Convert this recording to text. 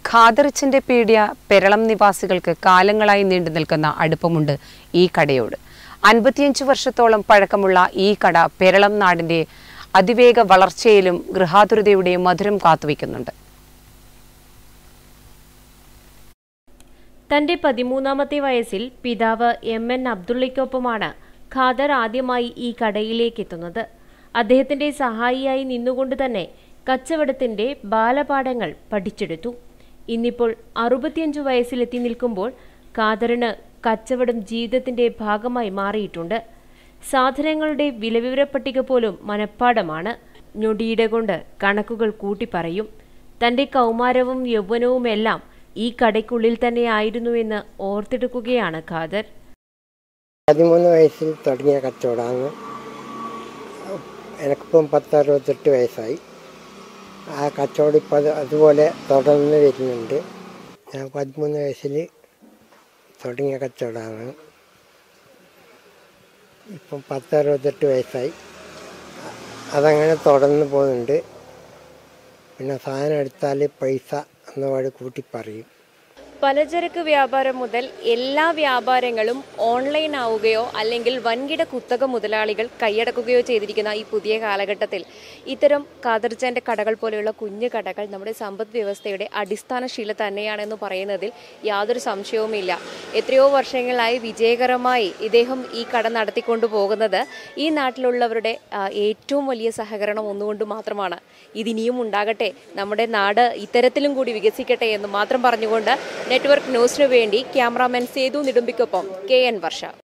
ഖാദറിച്ചന്റെ pedia Peralam നിവാസികൾക്ക് കാലങ്ങളായി നീണ്ടു നിൽക്കുന്ന അടുപ്പമുണ്ട് ഈ കടയോട് അൻപത്തിയഞ്ച് വർഷത്തോളം പഴക്കമുള്ള ഈ കട പെരളം നാടിന്റെ അതിവേഗ വളർച്ചയിലും ഗൃഹാതുരതയുടെ മധുരം കാത്തുവയ്ക്കുന്നുണ്ട് തന്റെ പതിമൂന്നാമത്തെ വയസ്സിൽ പിതാവ് എം എൻ അബ്ദുള്ളയ്ക്കൊപ്പമാണ് ഖാദർ ആദ്യമായി ഈ കടയിലേക്ക് എത്തുന്നത് അദ്ദേഹത്തിന്റെ സഹായിയായി നിന്നുകൊണ്ട് തന്നെ കച്ചവടത്തിന്റെ ബാലപാഠങ്ങൾ പഠിച്ചെടുത്തു ഇന്നിപ്പോൾ അറുപത്തിയഞ്ചു വയസ്സിലെത്തി നിൽക്കുമ്പോൾ ഖാദറിന് കച്ചവടം ജീവിതത്തിന്റെ ഭാഗമായി മാറിയിട്ടുണ്ട് സാധനങ്ങളുടെ വിലവിവരപ്പട്ടിക പോലും മനഃപ്പാടമാണ് ഞൊടിയിട കൊണ്ട് കണക്കുകൾ കൂട്ടിപ്പറയും തന്റെ കൗമാരവും യൗവനവുമെല്ലാം ഈ കടയ്ക്കുള്ളിൽ തന്നെയായിരുന്നുവെന്ന് ഓർത്തെടുക്കുകയാണ് ഖാദർ പതിമൂന്ന് വയസ്സിൽ തുടങ്ങിയ കച്ചവടമാണ് എനിക്കിപ്പം പത്ത് അറുപത്തെട്ട് വയസ്സായി ആ കച്ചവടം ഇപ്പം അത് അതുപോലെ തുടർന്ന് വരുന്നുണ്ട് ഞാൻ പതിമൂന്ന് വയസ്സിൽ തുടങ്ങിയ കച്ചവടമാണ് ഇപ്പം പത്ത് അറുപത്തെട്ട് വയസ്സായി അതങ്ങനെ തുടർന്ന് പോകുന്നുണ്ട് പിന്നെ സാധനം എടുത്താൽ പൈസ എന്നപാട് കൂട്ടി പറയും പലചരക്ക് വ്യാപാരം മുതൽ എല്ലാ വ്യാപാരങ്ങളും ഓൺലൈൻ ആവുകയോ അല്ലെങ്കിൽ വൻകിട കുത്തക മുതലാളികൾ കൈയടക്കുകയോ ചെയ്തിരിക്കുന്ന ഈ പുതിയ കാലഘട്ടത്തിൽ ഇത്തരം കാതർച്ചാൻ്റെ കടകൾ പോലെയുള്ള കുഞ്ഞു കടകൾ നമ്മുടെ സമ്പദ് വ്യവസ്ഥയുടെ അടിസ്ഥാന ശീല തന്നെയാണെന്ന് പറയുന്നതിൽ യാതൊരു സംശയവുമില്ല എത്രയോ വർഷങ്ങളായി വിജയകരമായി ഇദ്ദേഹം ഈ കട നടത്തിക്കൊണ്ടു പോകുന്നത് ഈ നാട്ടിലുള്ളവരുടെ ആ, ഏറ്റവും വലിയ സഹകരണം ഒന്നുകൊണ്ട് മാത്രമാണ് ഇതിനിയും ഉണ്ടാകട്ടെ നമ്മുടെ നാട് ഇത്തരത്തിലും കൂടി വികസിക്കട്ടെ എന്ന് മാത്രം പറഞ്ഞുകൊണ്ട് നെറ്റ്വർക്ക് ന്യൂസിനു വേണ്ടി ക്യാമറാമാൻ സേതു നെടുമ്പിക്കൊപ്പം കെ എൻ വർഷ